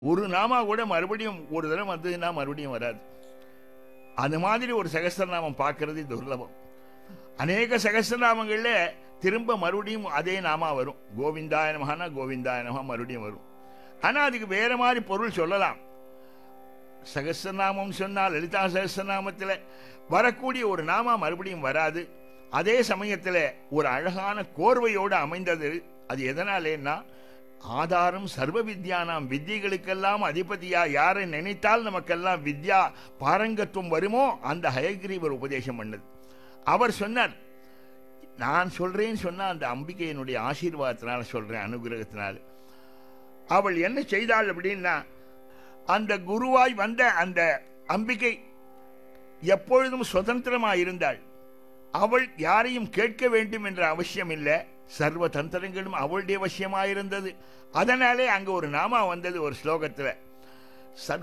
ஒரு நாமா கூட மறுபடியும் ஒரு தடவை வந்ததுன்னா மறுபடியும் வராது அது மாதிரி ஒரு சகஸ்திரநாமம் பார்க்கறது துர்லபம் அநேக சகஸ்திரநாமங்கள்ல திரும்ப மறுபடியும் அதே நாமா வரும் கோவிந்தாய நமஹானா கோவிந்தாய நமஹா மறுபடியும் வரும் ஆனா அதுக்கு வேற மாதிரி பொருள் சொல்லலாம் சகஸ்திரநாமம் சொன்னால் லலிதா சகஸ்திரநாமத்தில் வரக்கூடிய ஒரு நாமா மறுபடியும் வராது அதே சமயத்தில் ஒரு அழகான கோர்வையோடு அமைந்தது அது எதனாலேன்னா ஆதாரம் சர்வ வித்யானாம் வித்தியைகளுக்கெல்லாம் அதிபதியா யாரை நினைத்தால் நமக்கெல்லாம் வித்யா பாரங்கத்துவம் வருமோ அந்த ஹயக்ரீவர் உபதேசம் பண்ணது அவர் சொன்னார் நான் சொல்றேன்னு சொன்னா அந்த அம்பிகையினுடைய ஆசீர்வாதத்தினால சொல்றேன் அனுகிரகத்தினால அவள் என்ன செய்தாள் அப்படின்னா அந்த குருவாய் வந்த அந்த அம்பிகை எப்பொழுதும் சுதந்திரமாய் இருந்தாள் அவள் யாரையும் கேட்க வேண்டும் என்ற அவசியம் இல்லை சர்வ தந்திரங்களும் அவளுடைய வசியமாயிருந்தது அதனாலே அங்க ஒரு நாமா வந்தது ஒரு ஸ்லோகத்துல சர்வ